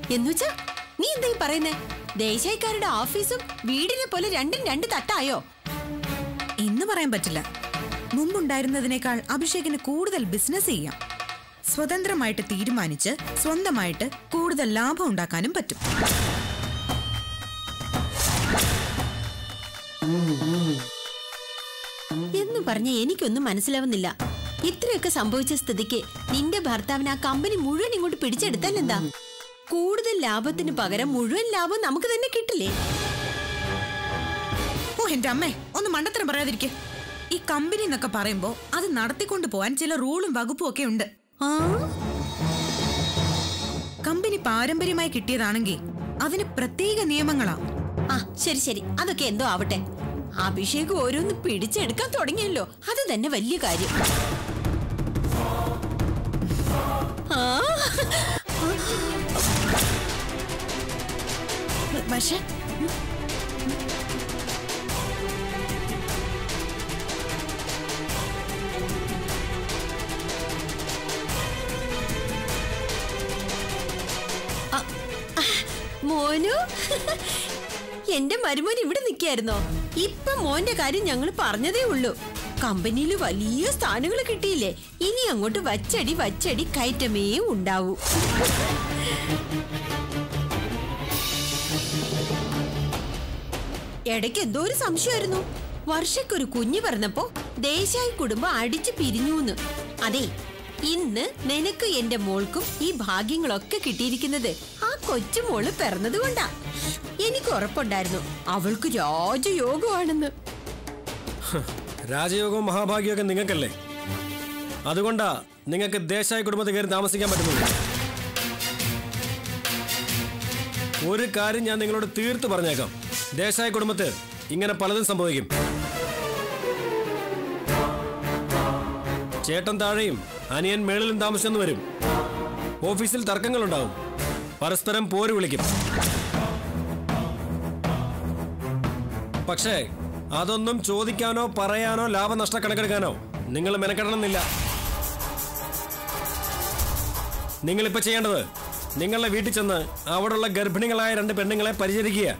എന്നുവെച്ചാ നീ എന്താ ഈ പറയുന്നേ ദേശായിക്കാരുടെ ഓഫീസും വീടിനെ പോലെ രണ്ടും രണ്ട് തട്ടായോ എന്ന് പറയാൻ പറ്റില്ല മുമ്പുണ്ടായിരുന്നതിനേക്കാൾ അഭിഷേകിന് കൂടുതൽ ബിസിനസ് ചെയ്യാം സ്വതന്ത്രമായിട്ട് തീരുമാനിച്ച് സ്വന്തമായിട്ട് കൂടുതൽ ലാഭം ഉണ്ടാക്കാനും പറ്റും എന്ന് പറഞ്ഞ എനിക്കൊന്നും മനസ്സിലാവുന്നില്ല ഇത്രയൊക്കെ സംഭവിച്ച സ്ഥിതിക്ക് നിന്റെ ഭർത്താവിന് ആ കമ്പനി മുഴുവൻ ഇങ്ങോട്ട് പിടിച്ചെടുത്താൽ എന്താ കൂടുതൽ ലാഭത്തിന് പകരം മുഴുവൻ ലാഭം നമുക്ക് തന്നെ കിട്ടില്ലേ ഓ എന്റെ അമ്മേ ഒന്ന് മണ്ടത്തരം പറയാതിരിക്കെ ഈ കമ്പനി എന്നൊക്കെ പറയുമ്പോ അത് നടത്തിക്കൊണ്ട് പോവാൻ ചില റൂളും വകുപ്പും ഒക്കെ ഉണ്ട് ആ കമ്പനി പാരമ്പര്യമായി കിട്ടിയതാണെങ്കിൽ അതിന് പ്രത്യേക നിയമങ്ങളാ ആ ശരി ശരി അതൊക്കെ എന്തോ ആവട്ടെ അഭിഷേക് ഓരോന്ന് പിടിച്ചെടുക്കാൻ തുടങ്ങിയല്ലോ അത് തന്നെ വലിയ കാര്യം ആ പക്ഷേ മോനു എന്റെ മരുമോൻ ഇവിടെ നിൽക്കായിരുന്നോ ഇപ്പൊ മോന്റെ കാര്യം ഞങ്ങൾ പറഞ്ഞതേ ഉള്ളൂ കമ്പനിയിൽ വലിയ സ്ഥാനങ്ങൾ കിട്ടിയില്ലേ ഇനി അങ്ങോട്ട് വച്ചടി വച്ചടി കയറ്റമേ ഉണ്ടാവൂ ഇടയ്ക്ക് എന്തോ ഒരു സംശയമായിരുന്നു വർഷക്കൊരു കുഞ്ഞ് പറഞ്ഞപ്പോ ദേശായി കുടുംബം അടിച്ചു പിരിഞ്ഞൂന്ന് അതെ ഇന്ന് നിനക്ക് എന്റെ മോൾക്കും ഈ ഭാഗ്യങ്ങളൊക്കെ കിട്ടിയിരിക്കുന്നത് ആ കൊച്ചുമോള് പിറന്നത് കൊണ്ടാ എനിക്ക് ഉറപ്പുണ്ടായിരുന്നു അവൾക്ക് രാജയോഗമാണെന്ന് രാജയോഗവും മഹാഭാഗ്യമൊക്കെ നിങ്ങൾക്കല്ലേ അതുകൊണ്ടാ നിങ്ങൾക്ക് ദേശായ കുടുംബത്തിൽ കയറി താമസിക്കാൻ പറ്റുന്നത് ഒരു കാര്യം ഞാൻ നിങ്ങളോട് തീർത്ത് പറഞ്ഞേക്കാം ദേശായ കുടുംബത്തിൽ ഇങ്ങനെ പലതും സംഭവിക്കും ചേട്ടൻ താഴെയും അനിയൻ മേളിലും താമസിച്ചെന്ന് വരും ഓഫീസിൽ തർക്കങ്ങളുണ്ടാവും പരസ്പരം പോര് വിളിക്കും പക്ഷേ അതൊന്നും ചോദിക്കാനോ പറയാനോ ലാഭനഷ്ട കണക്കെടുക്കാനോ നിങ്ങൾ മെനക്കെടണമെന്നില്ല നിങ്ങളിപ്പോ ചെയ്യേണ്ടത് നിങ്ങളുടെ വീട്ടിൽ ചെന്ന് അവിടെയുള്ള ഗർഭിണികളായ രണ്ട് പെണ്ണുങ്ങളെ പരിചരിക്കുക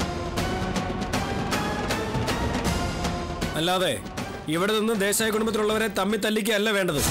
അല്ലാതെ ഇവിടെ നിന്ന് ദേശായ കുടുംബത്തിലുള്ളവരെ തമ്മി തല്ലിക്കുകയല്ല വേണ്ടത്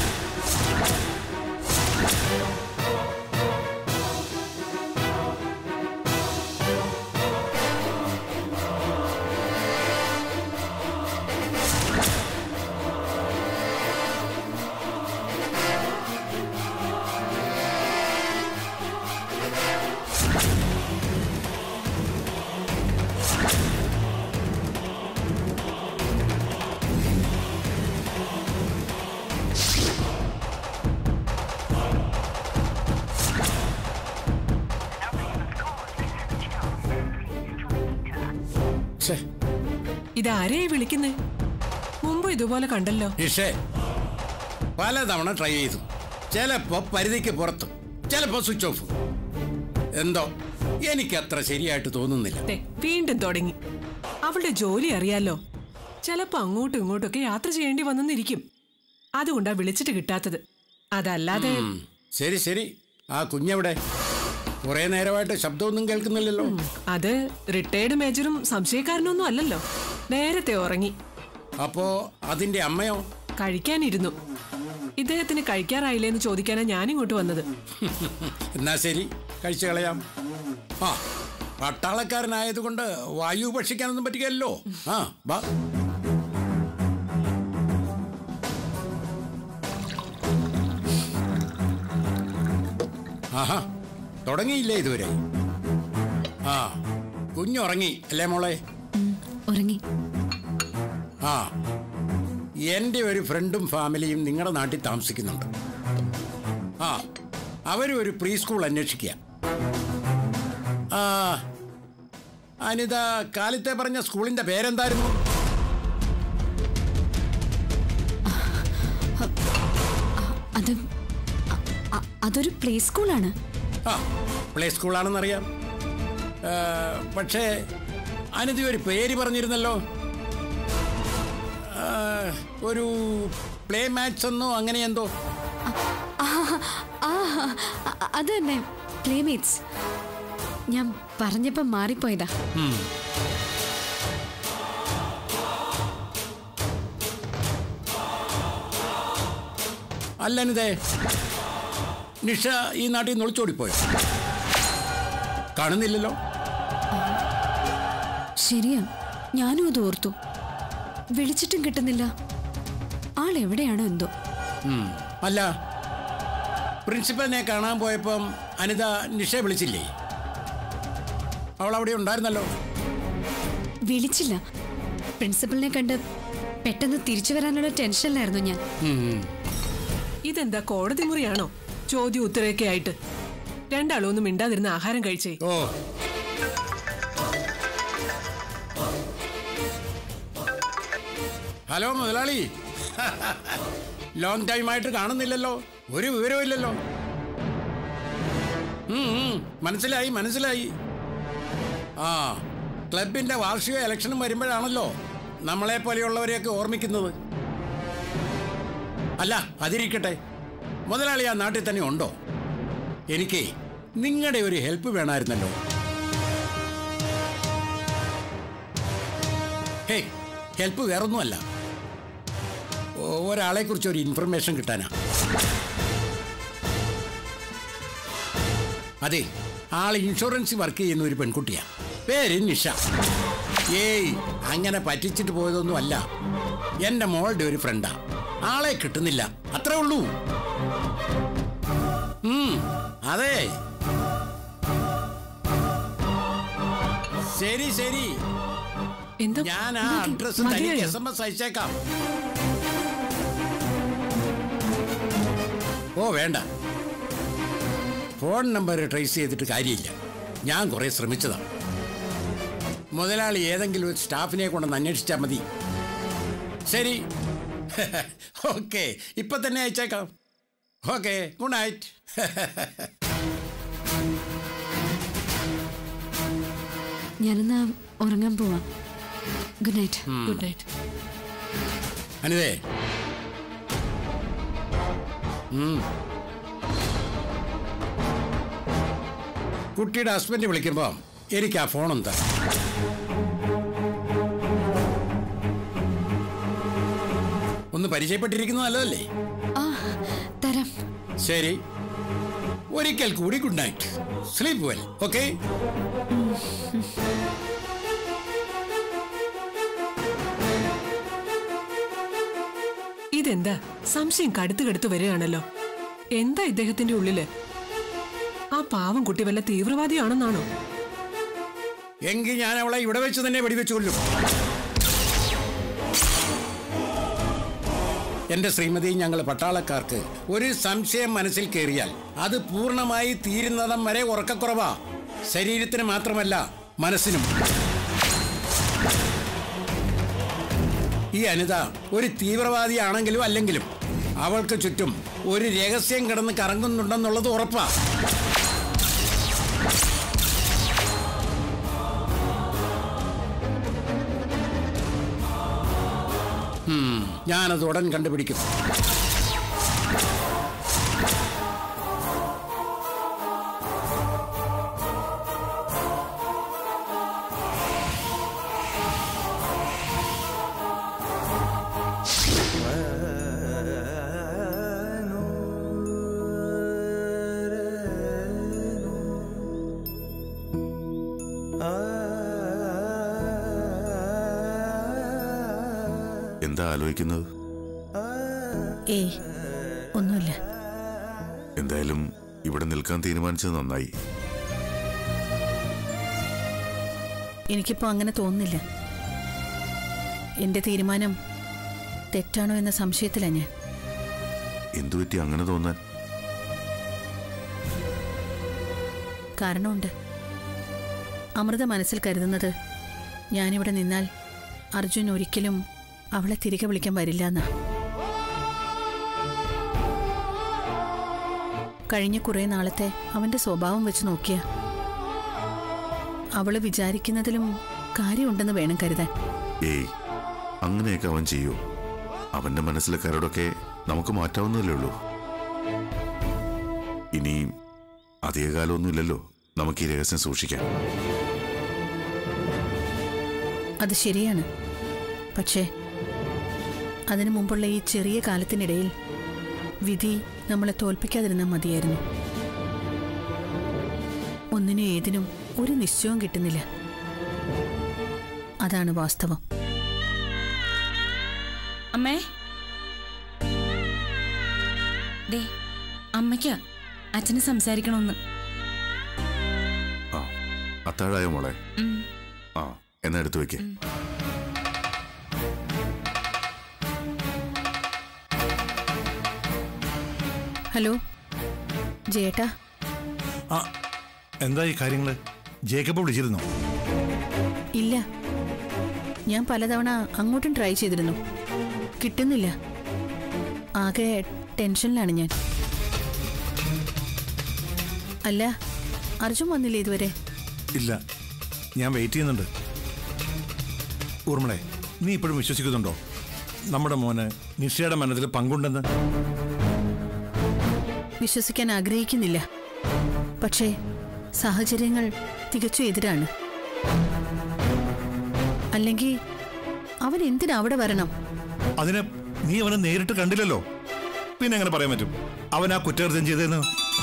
ഛേ, ഇതാരെയായി വിളിക്കുന്നേ മുമ്പ് ഇതുപോലെ കണ്ടല്ലോ ഇഷേ പലതവണ ട്രൈ ചെയ്തു ചിലപ്പോ പരിധിക്ക് പുറത്ത് ചിലപ്പോ സ്വിച്ച് ഓഫ് എന്തോ എനിക്കത്ര ശരിയായിട്ട് തോന്നുന്നില്ല ദേ, വീണ്ടും തുടങ്ങി അവളുടെ ജോലി അറിയാലോ ചിലപ്പോ അങ്ങോട്ടും ഇങ്ങോട്ടൊക്കെ യാത്ര ചെയ്യേണ്ടി വന്നെന്നിരിക്കും അതുകൊണ്ടാ വിളിച്ചിട്ട് കിട്ടാത്തത് അതല്ലാതെ ഉം, ശരി ശരി ആ കുഞ്ഞെവിടെ കുറെ നേരമായിട്ട് ശബ്ദമൊന്നും കേൾക്കുന്നില്ലല്ലോ അത് റിട്ടയർഡ് മേജറും സംശയക്കാരനൊന്നും അല്ലല്ലോ നേരത്തെ ഉറങ്ങി അപ്പോ അതിന്റെ അമ്മയോ കഴിക്കാനിരുന്നു ഇദ്ദേഹത്തിന് കഴിക്കാറായില്ലേന്ന് ചോദിക്കാനാ ഞാനിങ്ങോട്ട് വന്നത് എന്നാ ശരി കഴിച്ചു കളയാം ആ പട്ടാളക്കാരനായതുകൊണ്ട് വായു ഭക്ഷിക്കാനൊന്നും പറ്റുകയല്ലോ ആ ബാ ആഹാ തുടങ്ങിയില്ലേ ഇതുവരെ ആ കുഞ്ഞുറങ്ങി അല്ലേ മോളെ ഉറങ്ങി ആ എൻ്റെ ഒരു ഫ്രണ്ടും ഫാമിലിയും നിങ്ങളുടെ നാട്ടിൽ താമസിക്കുന്നുണ്ട് ആ അവരും ഒരു പ്രീ സ്കൂൾ അന്വേഷിക്കുക ആ അനിത കാലത്തെ പറഞ്ഞ സ്കൂളിന്റെ പേരെന്തായിരുന്നു അത് അ- അ- അതൊരു പ്ലേ സ്കൂളാണ് ആ പ്ലേ സ്കൂളാണെന്നറിയാം ആ, പക്ഷേ അനിത ഒരു പേര് പറഞ്ഞിരുന്നല്ലോ ആ, ഒരു പ്ലേ മാച്ച് എന്നോ അങ്ങനെ എന്തോ ആ അ- അത് തന്നെ പ്ലേമേറ്റ്സ് ഞാൻ പറഞ്ഞപ്പം മാറിപ്പോയതാ അല്ല അനിതേ നിഷ ഈ നാട്ടിൽ നിന്ന് ഒളിച്ചോടിപ്പോയോ കാണുന്നില്ലല്ലോ ശരിയാ ഞാനും അത് ഓർത്തു വിളിച്ചിട്ടും കിട്ടുന്നില്ല ആൾ എവിടെയാണോ എന്തോ ഉം. അല്ല പ്രിൻസിപ്പലിനെ കാണാൻ പോയപ്പം അനിത നിഷയെ വിളിച്ചില്ലേ അവൾ അവിടെ ഉണ്ടായിരുന്നല്ലോ വിളിച്ചില്ല പ്രിൻസിപ്പലിനെ കണ്ട് പെട്ടെന്ന് തിരിച്ചു വരാനുള്ള ടെൻഷനിലായിരുന്നു ഞാൻ ഉം. ഇതെന്താ കോടതി മുറിയാണോ ചോദ്യം ഉത്തരവൊക്കെ ആയിട്ട് രണ്ടാളും ഒന്നും മിണ്ടാതിരുന്ന് ആഹാരം കഴിച്ചേ ഓ ഹലോ മുതലാളി ലോങ് ടൈം ആയിട്ട് കാണുന്നില്ലല്ലോ ഒരു വിവരവും ഇല്ലല്ലോ ഉം, ഉം, മനസ്സിലായി മനസ്സിലായി ആ ക്ലബിന്റെ വാർഷിക ഇലക്ഷനും വരുമ്പോഴാണല്ലോ നമ്മളെ പോലെയുള്ളവരെയൊക്കെ ഓർമ്മിക്കുന്നത് അല്ല അതിരിക്കട്ടെ മുതലാളി ആ നാട്ടിൽ തന്നെ ഉണ്ടോ എനിക്ക് നിങ്ങളുടെ ഒരു ഹെൽപ്പ് വേണമായിരുന്നല്ലോ ഹേ ഹെൽപ്പ് വേറൊന്നുമല്ല ഒരാളെ കുറിച്ച് ഒരു ഇൻഫർമേഷൻ കിട്ടാനാ അതെ ആൾ ഇൻഷുറൻസ് വർക്ക് ചെയ്യുന്ന ഒരു പെൺകുട്ടിയാ പേര് നിഷ ഏയ് അങ്ങനെ പറ്റിച്ചിട്ട് പോയതൊന്നും അല്ല എന്റെ മോളുടെ ഒരു ഫ്രണ്ടാ ആളെ കിട്ടുന്നില്ല അത്രേ ഉള്ളൂ ഉം, അതെ ശരി ശരി എന്താ ഞാൻ ആ മതി- അഡ്രസ് തനിക്ക് മതിയായോ? എസ് എം എസ് അയച്ചേക്കാം ഓ വേണ്ട ഫോൺ നമ്പർ ട്രേസ് ചെയ്തിട്ട് കാര്യമില്ല ഞാൻ കുറെ ശ്രമിച്ചതാണ് മുതലാളി ഏതെങ്കിലും ഒരു സ്റ്റാഫിനെ കൊണ്ടൊന്ന് അന്വേഷിച്ചാൽ മതി ശരി ഓക്കെ ഇപ്പൊ തന്നെ അയച്ചേക്കാം ഓക്കെ ഗുഡ് നൈറ്റ് ഞാനെന്നാ ഉറങ്ങാൻ പോവാം ഗുഡ് നൈറ്റ് ഗുഡ് നൈറ്റ് അനിതേ ഉം. കുട്ടിയുടെ ഹസ്ബൻഡ് വിളിക്കുമ്പോൾ എനിക്ക് ആ ഫോൺ എന്താ ഒന്ന് പരിചയപ്പെട്ടിരിക്കുന്നത് നല്ലതല്ലേ ആ തരാം ശരി ഒരിക്കൽ കൂടി good night sleep well okay ഇതെന്താ സംശയം കടുത്തു കടുത്തു വരികയാണല്ലോ എന്താ ഇദ്ദേഹത്തിന്റെ ഉള്ളില് ആ പാവം കുട്ടി വല്ല തീവ്രവാദിയാണെന്നാണോ എങ്കിൽ ഞാൻ അവളെ ഇവിടെ വെച്ച് തന്നെ വെടിവെച്ച് കൊല്ലും എന്റെ ശ്രീമതി ഞങ്ങൾ പട്ടാളക്കാർക്ക് ഒരു സംശയം മനസ്സിൽ കയറിയാൽ അത് പൂർണ്ണമായി തീരുന്നതം വരെ ഉറക്കക്കുറവാ ശരീരത്തിന് മാത്രമല്ല മനസ്സിനും ഈ അനിത ഒരു തീവ്രവാദിയാണെങ്കിലും അല്ലെങ്കിലും അവൾക്ക് ചുറ്റും ഒരു രഹസ്യം കിടന്ന് കറങ്ങുന്നുണ്ടെന്നുള്ളത് ഉറപ്പാ ഉം, ഞാനത് ഉടൻ കണ്ടുപിടിക്കും എന്താ ആലോചിക്കുന്നത് ഏയ് ഒന്നുമില്ല എന്തായാലും ഇവിടെ നിൽക്കാൻ തീരുമാനിച്ചത് നന്നായി എനിക്കിപ്പോൾ അങ്ങനെ തോന്നുന്നില്ല എൻ്റെ തീരുമാനം തെറ്റാണോ എന്ന സംശയത്തിലാണ് ഞാൻ എന്തുപറ്റി അങ്ങനെ തോന്നാൻ കാരണമുണ്ട് അമൃത മനസ്സിൽ കരുതുന്നത് ഞാനിവിടെ നിന്നാൽ അർജുൻ ഒരിക്കലും അവളെ തിരികെ വിളിക്കാൻ വരില്ല എന്നാ കഴിഞ്ഞ കുറേ നാളത്തെ അവന്റെ സ്വഭാവം വെച്ച് നോക്കിയ അവള് വിചാരിക്കുന്നതിലും കാര്യമുണ്ടെന്ന് വേണം കരുതാൻ ഏയ് അങ്ങനെയൊക്കെ അവൻ ചെയ്യൂ അവന്റെ മനസ്സിലെ കരടൊക്കെ നമുക്ക് മാറ്റാവുന്നതല്ലേ ഉള്ളൂ ഇനി അധികകാലമൊന്നുമില്ലല്ലോ നമുക്ക് ഈ രഹസ്യം സൂക്ഷിക്കാൻ അത് ശരിയാണ് പക്ഷേ അതിനു മുമ്പുള്ള ഈ ചെറിയ കാലത്തിനിടയിൽ വിധി നമ്മളെ തോൽപ്പിക്കാതിരുന്നാൽ മതിയായിരുന്നു ഒന്നിനും ഏതിനും ഒരു നിശ്ചയവും കിട്ടുന്നില്ല അതാണ് വാസ്തവം അമ്മേ ദേ അമ്മയ്ക്കാ അച്ഛന് സംസാരിക്കണമെന്ന് ആ അത്താഴായോ മോളെ ഉം. ആ എന്നാ എടുത്തു വെക്കേ ഹലോ ജേട്ടാ ആ എന്താ ഈ കാര്യങ്ങള് ജേക്കബ് വിളിച്ചിരുന്നോ ഇല്ല ഞാൻ പലതവണ അങ്ങോട്ടും ട്രൈ ചെയ്തിരുന്നു കിട്ടുന്നില്ല ആകെ ടെൻഷനിലാണ് ഞാൻ അല്ല അർജുൻ വന്നില്ലേ ഇതുവരെ ഇല്ല ഞാൻ വെയിറ്റ് ചെയ്യുന്നുണ്ട് ഊർമ്മളെ നീ ഇപ്പോഴും വിശ്വസിക്കുന്നുണ്ടോ നമ്മുടെ മോന് നിഷയുടെ മനത്തിൽ പങ്കുണ്ടെന്ന് വിശ്വസിക്കാൻ ആഗ്രഹിക്കുന്നില്ല പക്ഷേ സാഹചര്യങ്ങൾ തികച്ചും എതിരാണ് അല്ലെങ്കിൽ അവൻ എന്തിനാ അവിടെ വരണം അതിന് നീ അവനെ നേരിട്ട് കണ്ടില്ലല്ലോ പിന്നെ എങ്ങനെ പറയാൻ പറ്റും അവൻ ആ കുറ്റകൃത്യം ചെയ്തതെന്ന്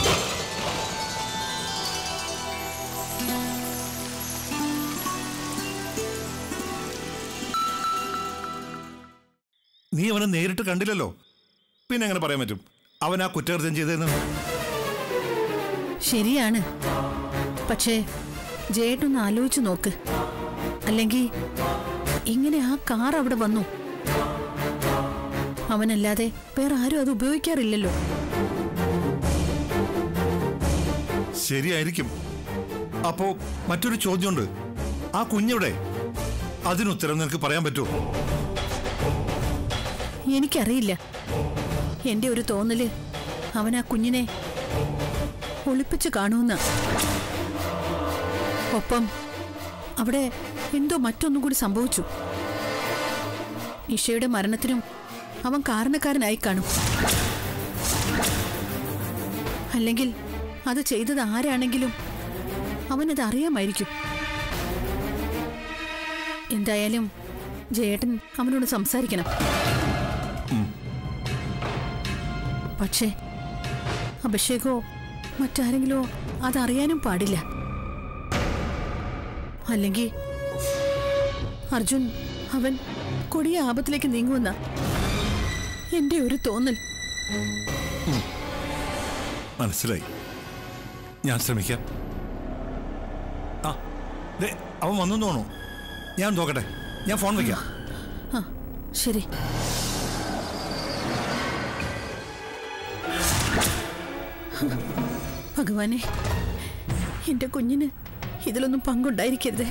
നീ അവനെ നേരിട്ട് കണ്ടില്ലല്ലോ പിന്നെ എങ്ങനെ പറയാൻ പറ്റും അവൻ ആ കുറ്റകൃത്യം ചെയ്തതെന്ന് ശരിയാണ് പക്ഷേ ജയേട്ടൊന്ന് ആലോചിച്ചു നോക്ക് അല്ലെങ്കിൽ ഇങ്ങനെ ആ കാർ അവിടെ വന്നു അവനല്ലാതെ വേറെ ആരും അത് ഉപയോഗിക്കാറില്ലല്ലോ ശരിയായിരിക്കും അപ്പോ മറ്റൊരു ചോദ്യമുണ്ട് ആ കുഞ്ഞെവിടെ അതിനുത്തരം നിനക്ക് പറയാൻ പറ്റുമോ എനിക്കറിയില്ല എന്റെ ഒരു തോന്നല് അവൻ ആ കുഞ്ഞിനെ ഒളിപ്പിച്ച് കാണുമെന്ന ഒപ്പം അവിടെ എന്തോ മറ്റൊന്നും കൂടി സംഭവിച്ചു ഇഷയുടെ മരണത്തിനും അവൻ കാരണക്കാരനായി കാണും അല്ലെങ്കിൽ അത് ചെയ്തത് ആരാണെങ്കിലും അവനത് അറിയാമായിരിക്കും എന്തായാലും ജയേട്ടൻ അവനോട് സംസാരിക്കണം പക്ഷേ അഭിഷേകോ മറ്റാരെങ്കിലോ അതറിയാനും പാടില്ല അല്ലെങ്കിൽ അർജുൻ അവൻ കൊടിയ ആപത്തിലേക്ക് നീങ്ങുമെന്ന എന്റെ ഒരു തോന്നൽ മനസ്സിലായി ഞാൻ ശ്രമിക്കാം ആ ദേ അവൻ വന്നു തോണു ഞാൻ നോക്കട്ടെ ഞാൻ ഫോൺ വയ്ക്കാം ആ ശരി ഭഗവാനെ എന്റെ കുഞ്ഞിന് ഇതിലൊന്നും പങ്കുണ്ടായിരിക്കരുതേ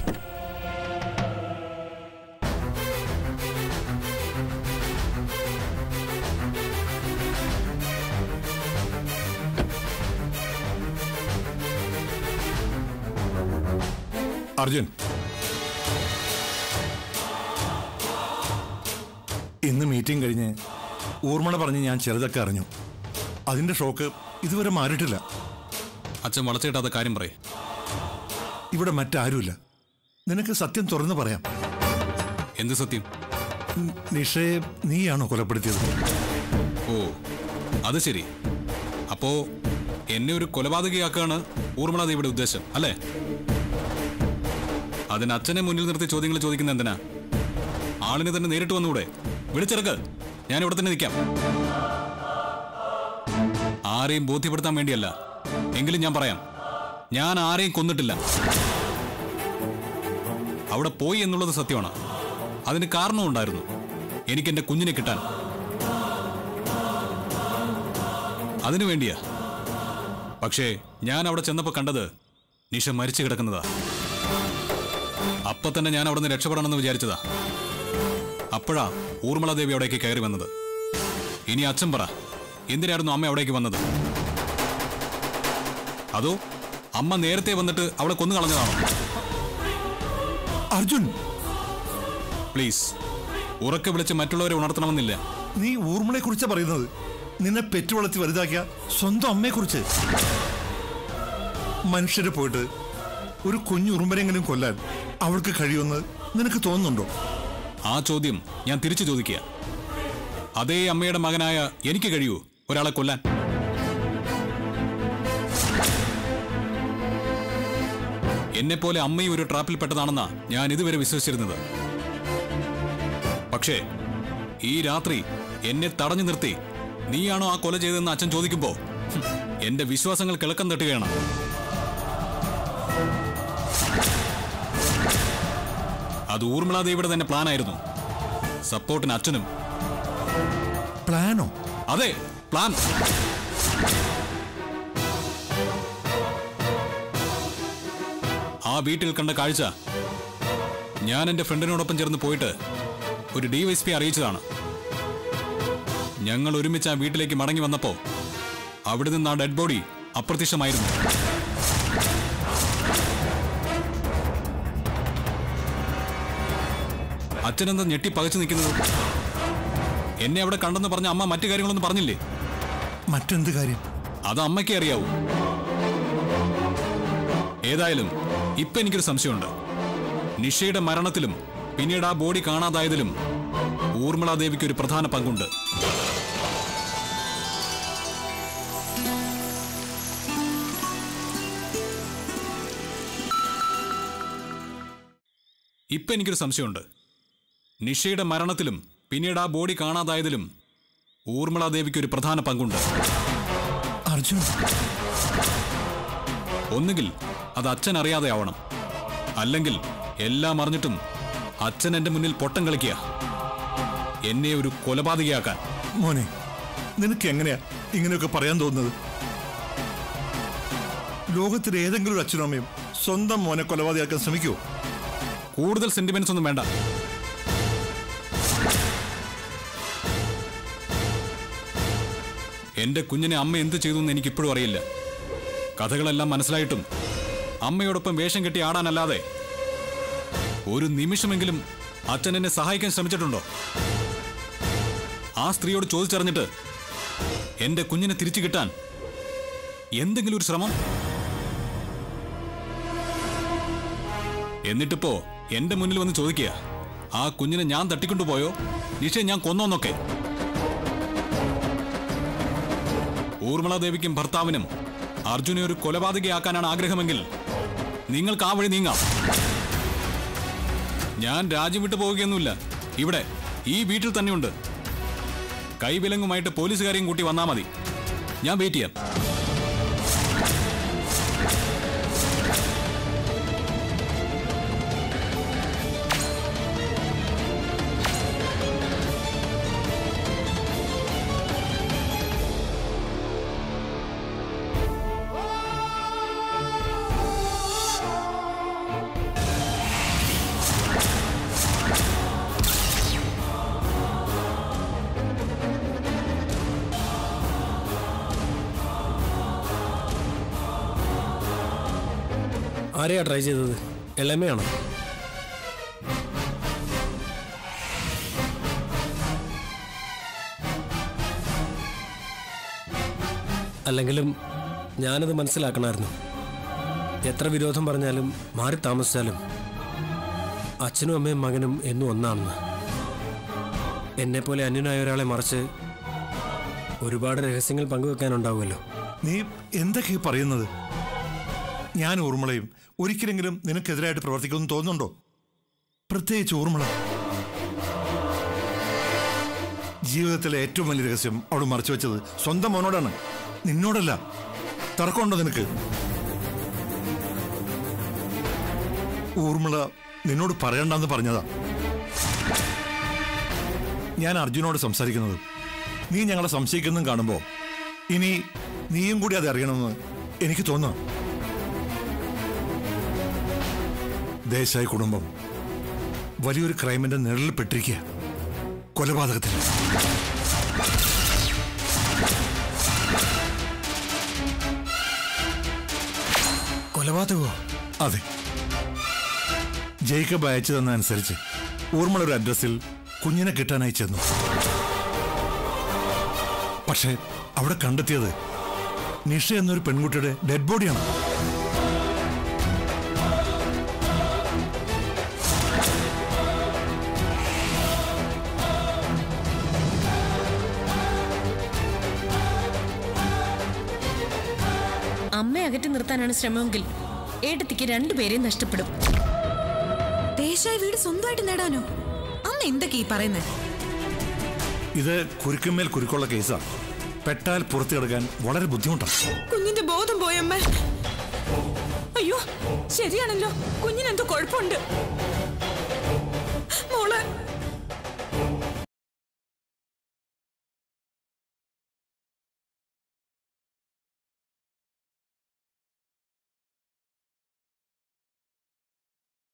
അർജുൻ ഇന്ന് മീറ്റിംഗ് കഴിഞ്ഞ് ഊർമ്മണ പറഞ്ഞ് ഞാൻ ചെറുതൊക്കെ അറിഞ്ഞു അതിന്റെ ഷോക്ക് ഇതുവരെ മാറിയിട്ടില്ല അച്ഛൻ വളച്ചിട്ടാത്ത കാര്യം പറയേ ഇവിടെ മറ്റാരുമില്ല നിനക്ക് സത്യം തുറന്നു പറയാം എന്ത് സത്യം നി- നിഷയെ നീയാണോ കൊലപ്പെടുത്തിയത് ഓ അത് ശരി അപ്പോ എന്നെ ഒരു കൊലപാതകയാക്കാണ് ഊർമിള ദേവിയുടെ ഉദ്ദേശം അല്ലേ അതിന് അച്ഛനെ മുന്നിൽ നിർത്തി ചോദ്യങ്ങൾ ചോദിക്കുന്ന എന്തിനാ ആളിനെ തന്നെ നേരിട്ട് വന്നുകൂടെ വിളിച്ചിറക്ക് ഞാൻ ഇവിടെ തന്നെ നിൽക്കാം ആരെയും ബോധ്യപ്പെടുത്താൻ വേണ്ടിയല്ല എങ്കിലും ഞാൻ പറയാം ഞാൻ ആരെയും കൊന്നിട്ടില്ല അവിടെ പോയി എന്നുള്ളത് സത്യമാണ് അതിന് കാരണവും ഉണ്ടായിരുന്നു എനിക്ക് എന്റെ കുഞ്ഞിനെ കിട്ടാൻ അതിനു വേണ്ടിയാ പക്ഷേ ഞാൻ അവിടെ ചെന്നപ്പോ കണ്ടത് നിഷ മരിച്ചു കിടക്കുന്നതാ അപ്പൊ തന്നെ ഞാൻ അവിടെ നിന്ന് രക്ഷപ്പെടണമെന്ന് വിചാരിച്ചതാ അപ്പോഴാ ഊർമിള ദേവി അവിടേക്ക് കയറി വന്നത് ഇനി അച്ഛൻ പറ എന്തിനായിരുന്നു അമ്മ അവിടേക്ക് വന്നത് അതോ അമ്മ നേരത്തെ വന്നിട്ട് അവളെ കൊന്നു കളഞ്ഞതാണോ അർജുൻ പ്ലീസ് ഉറക്കെ വിളിച്ച് മറ്റുള്ളവരെ ഉണർത്തണമെന്നില്ല നീ ഊർമിളയെ കുറിച്ചാ പറയുന്നത് നിന്നെ പെറ്റുവളർത്തി വലുതാക്കിയ സ്വന്തം അമ്മയെ കുറിച്ച് മനുഷ്യരെ പോയിട്ട് ഒരു കുഞ്ഞു ഉറുമ്പരെങ്കിലും കൊല്ലാൻ അവൾക്ക് കഴിയുമെന്ന് നിനക്ക് തോന്നുന്നുണ്ടോ ആ ചോദ്യം ഞാൻ തിരിച്ചു ചോദിക്കുക അതേ അമ്മയുടെ മകനായ എനിക്ക് കഴിയൂ ഒരാളെ കൊല്ലാൻ എന്നെപ്പോലെ അമ്മയും ഒരു ട്രാപ്പിൽ പെട്ടതാണെന്നാ ഞാൻ ഇതുവരെ വിശ്വസിച്ചിരുന്നത് പക്ഷേ ഈ രാത്രി എന്നെ തടഞ്ഞു നിർത്തി നീയാണോ ആ കൊല ചെയ്തതെന്ന് അച്ഛൻ ചോദിക്കുമ്പോ ഹും, എന്റെ വിശ്വാസങ്ങൾ കിളക്കം തട്ടുകയാണ് അത് ഊർമിളാദേവിയുടെ തന്നെ പ്ലാനായിരുന്നു സപ്പോർട്ടിന് അച്ഛനും പ്ലാനോ അതെ പ്ലാൻ ആ വീട്ടിൽ കണ്ട കാഴ്ച ഞാൻ എന്റെ ഫ്രണ്ടിനോടൊപ്പം ചേർന്ന് പോയിട്ട് ഒരു ഡിവൈഎസ്പി അറിയിച്ചതാണ് ഞങ്ങൾ ഒരുമിച്ച് ആ വീട്ടിലേക്ക് മടങ്ങി വന്നപ്പോ അവിടെ നിന്ന് ആ ഡെഡ് ബോഡി അപ്രത്യക്ഷമായിരുന്നു അച്ഛനെന്താ ഞെട്ടി പകച്ചു നിൽക്കുന്നത് എന്നെ അവിടെ കണ്ടെന്ന് പറഞ്ഞ അമ്മ മറ്റു കാര്യങ്ങളൊന്നും പറഞ്ഞില്ലേ മറ്റെന്ത് കാര്യം അത് അമ്മയ്ക്കേ അറിയാവൂ ഏതായാലും ഇപ്പൊ എനിക്കൊരു സംശയമുണ്ട് നിഷയുടെ മരണത്തിലും പിന്നീട് ആ ബോഡി കാണാതായതിലും ഊർമിളാദേവിക്ക് ഒരു പ്രധാന പങ്കുണ്ട് ഇപ്പൊ എനിക്കൊരു സംശയമുണ്ട് നിഷയുടെ മരണത്തിലും പിന്നീട് ആ ബോഡി കാണാതായതിലും ഊർമിളാദേവിക്ക് ഒരു പ്രധാന പങ്കുണ്ട് അർജുൻ ഒന്നുകിൽ അത് അച്ഛൻ അറിയാതെ ആവണം അല്ലെങ്കിൽ എല്ലാം അറിഞ്ഞിട്ടും അച്ഛൻ എന്റെ മുന്നിൽ പൊട്ടം കളിക്കുക എന്നെ ഒരു കൊലപാതകയാക്കാൻ മോനെ നിനക്ക് എങ്ങനെയാ ഇങ്ങനെയൊക്കെ പറയാൻ തോന്നുന്നത് ലോകത്തിലെ ഏതെങ്കിലും ഒരു അച്ഛനും അമ്മയും സ്വന്തം മോനെ കൊലപാതകയാക്കാൻ ശ്രമിക്കുമോ കൂടുതൽ സെന്റിമെന്റ്സ് ഒന്നും വേണ്ട എന്റെ കുഞ്ഞിനെ അമ്മ എന്ത് ചെയ്തു എന്ന് എനിക്കിപ്പോഴും അറിയില്ല കഥകളെല്ലാം മനസ്സിലായിട്ടും അമ്മയോടൊപ്പം വേഷം കെട്ടി ആടാനല്ലാതെ ഒരു നിമിഷമെങ്കിലും അച്ഛൻ എന്നെ സഹായിക്കാൻ ശ്രമിച്ചിട്ടുണ്ടോ ആ സ്ത്രീയോട് ചോദിച്ചറിഞ്ഞിട്ട് എന്റെ കുഞ്ഞിനെ തിരിച്ചു കിട്ടാൻ എന്തെങ്കിലും ഒരു ശ്രമം എന്നിട്ടിപ്പോ എന്റെ മുന്നിൽ വന്ന് ചോദിക്കുക ആ കുഞ്ഞിനെ ഞാൻ തട്ടിക്കൊണ്ടുപോയോ നിഷയെ ഞാൻ കൊന്നോന്നൊക്കെ ഊർമിളാദേവിക്കും ഭർത്താവിനും അർജുനെ ഒരു കൊലപാതകയാക്കാനാണ് ആഗ്രഹമെങ്കിൽ നിങ്ങൾക്ക് ആ വഴി നീങ്ങാം ഞാൻ രാജ്യം വിട്ടു പോവുകയൊന്നുമില്ല ഇവിടെ ഈ വീട്ടിൽ തന്നെയുണ്ട് കൈവിലങ്ങുമായിട്ട് പോലീസുകാരെയും കൂട്ടി വന്നാ മതി ഞാൻ വെയിറ്റ് ചെയ്യാം ആരെയാ ട്രൈ ചെയ്തത് എളമയാണോ അല്ലെങ്കിലും ഞാനത് മനസ്സിലാക്കണമായിരുന്നു എത്ര വിരോധം പറഞ്ഞാലും മാറി താമസിച്ചാലും അച്ഛനും അമ്മയും മകനും എന്നും ഒന്നാണെന്ന് എന്നെപ്പോലെ അന്യനായ ഒരാളെ മറിച്ച് ഒരുപാട് രഹസ്യങ്ങൾ പങ്കുവെക്കാനുണ്ടാവുമല്ലോ നീ എന്തൊക്കെയാ പറയുന്നത് ഞാൻ ഊർമിളയും ഒരിക്കലെങ്കിലും നിനക്കെതിരായിട്ട് പ്രവർത്തിക്കുമെന്ന് തോന്നുന്നുണ്ടോ പ്രത്യേകിച്ച് ഊർമിള ജീവിതത്തിലെ ഏറ്റവും വലിയ രഹസ്യം അവൾ മറച്ചു വെച്ചത് സ്വന്തം മോനോടാണ് നിന്നോടല്ല തർക്കമുണ്ടോ നിനക്ക് ഊർമിള നിന്നോട് പറയണ്ടെന്ന് പറഞ്ഞതാ ഞാൻ അർജുനോട് സംസാരിക്കുന്നത് നീ ഞങ്ങളെ സംശയിക്കുന്നതും കാണുമ്പോ ഇനി നീയും കൂടി അത് അറിയണമെന്ന് എനിക്ക് തോന്നുന്നു ദേശായി കുടുംബം വലിയൊരു ക്രൈമിന്റെ നിഴലിൽ പെട്ടിരിക്കുക കൊലപാതകത്തിൽ കൊലപാതകമോ അതെ ജേക്കബ് അയച്ചു തന്നതനുസരിച്ച് ഊർമ്മള ഒരു അഡ്രസ്സിൽ കുഞ്ഞിനെ കിട്ടാനായി ചെന്നു പക്ഷേ അവിടെ കണ്ടെത്തിയത് നിഷ എന്നൊരു പെൺകുട്ടിയുടെ ഡെഡ് ബോഡിയാണ് അമ്മയെ അകറ്റി നിർത്താനാണ് ശ്രമമെങ്കിൽ ഏട്ടത്തിക്ക് രണ്ടുപേരെയും നഷ്ടപ്പെടും ദേശായി വീട് സ്വന്തമായിട്ട് നേടാനോ അമ്മ എന്തൊക്കെയാ ഈ പറയുന്നേ ഇത് കുരുക്കുമേൽ കുരുക്കുള്ള കേസാണ് പെട്ടാൽ പുറത്തു കിടക്കാൻ വളരെ ബുദ്ധിമുട്ടാണ് കുഞ്ഞിന്റെ ബോധം പോയമ്മ അയ്യോ ശരിയാണല്ലോ കുഞ്ഞിനെന്തോ കുഴപ്പമുണ്ട്